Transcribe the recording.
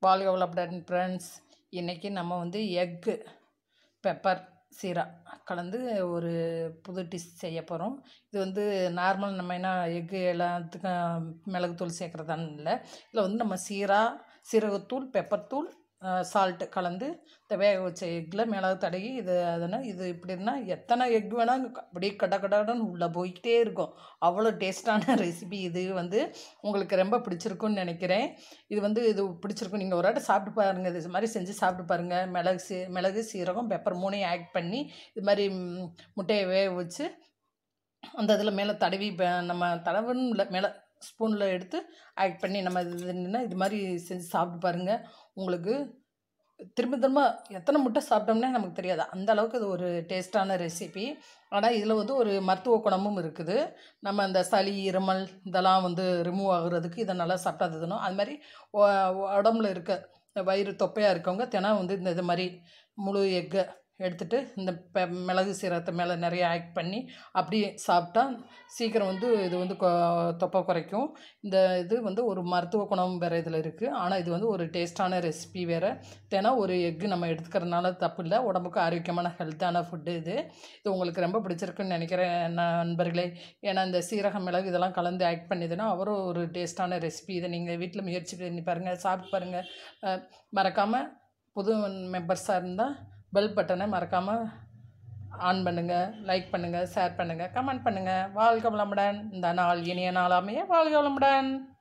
வாழ்க வளமுடன் ஃப்ரெண்ட்ஸ் இன்றைக்கி நம்ம வந்து எக்கு பெப்பர் சீரா கலந்து ஒரு புது டிஷ் செய்ய போகிறோம் இது வந்து நார்மல் நம்ம என்ன எக்கு எல்லாத்துக்கும் மிளகுத்தூள் சேர்க்குறதான்னு இல்லை இதில் வந்து நம்ம சீரா சீரகத்தூள் பெப்பர் தூள் சால்ட்டு கலந்து இந்த வேக வச்ச எக்கில் மிளகு தடவி இது அதனால் இது இப்படின்னா எத்தனை எக் வேணால் அப்படியே கட கடன்னு உள்ளே போய்கிட்டே இருக்கும் அவ்வளோ டேஸ்ட்டான ரெசிபி இது வந்து உங்களுக்கு ரொம்ப பிடிச்சிருக்குன்னு நினைக்கிறேன் இது வந்து இது பிடிச்சிருக்கும் நீங்கள் ஒரு வாட்டி சாப்பிட்டு பாருங்கள் இது மாதிரி செஞ்சு சாப்பிட்டு பாருங்கள் மிளகு சீ மிளகு சீரகம் பெப்பர் மூணையும் ஆட் பண்ணி இது மாதிரி ம், முட்டையை வேக வச்சு அந்த இதில் மேலே தடவி ப- நம்ம தடவுன்னு இல்லை மேலே ஸ்பூனில் எடுத்து ஆட் பண்ணி நம்ம இது என்னன்னா இது மாதிரி செஞ்சு சாப்பிட்டு பாருங்கள் உங்களுக்கு திரும்ப திரும்ப எத்தனை முட்டை சாப்பிட்டோம்னே நமக்கு தெரியாது அந்த அளவுக்கு இது ஒரு டேஸ்டான ரெசிபி ஆனால் இதில் வந்து ஒரு மருத்துவ குணமும் இருக்குது நம்ம அந்த சளி இருமல் இதெல்லாம் வந்து ரிமூவ் ஆகுறதுக்கு இதை நல்லா சாப்பிட்டா அதுனும் அது மாதிரி உ- உடம்புல இருக்க வயிறு தொப்பையாக இருக்கவங்க தினம் வந்து இந்த இது மாதிரி முழு எக்கை எடுத்துட்டு இந்த பெ மிளகு சீரகத்தை மேலே நிறைய ஆட் பண்ணி அப்படியே சாப்பிட்டா சீக்கிரம் வந்து இது வந்து கொ தொப்பை குறைக்கும் இந்த இது வந்து ஒரு மருத்துவ குணம் வேறு இதில் இருக்குது ஆனால் இது வந்து ஒரு டேஸ்டான ரெசிபி வேறு தினம் ஒரு எக்கு நம்ம எடுத்துக்கிறதுனால தப்பு இல்லை உடம்புக்கு ஆரோக்கியமான ஹெல்த்தான ஃபுட்டு இது இது உங்களுக்கு ரொம்ப பிடிச்சிருக்குன்னு நினைக்கிறேன் நான் நண்பர்களே ஏன்னா இந்த சீரகம் மிளகு இதெல்லாம் கலந்து ஆட் பண்ணிதுன்னா அவரும் ஒரு டேஸ்டான ரெசிபி இதை நீங்கள் வீட்டில் முயற்சி பண்ணி பாருங்கள் சாப்பிட்டு பாருங்கள் அஹ், மறக்காமல் புது மெம்பர்ஸாக இருந்தால் பெல் பட்டனை மறக்காமல் ஆன் பண்ணுங்கள் லைக் பண்ணுங்கள் ஷேர் பண்ணுங்கள் கமெண்ட் பண்ணுங்கள் வாழ்க வளமுடன் இந்த நாள் இனிய நாளாமையே வாழ்க வளமுடன்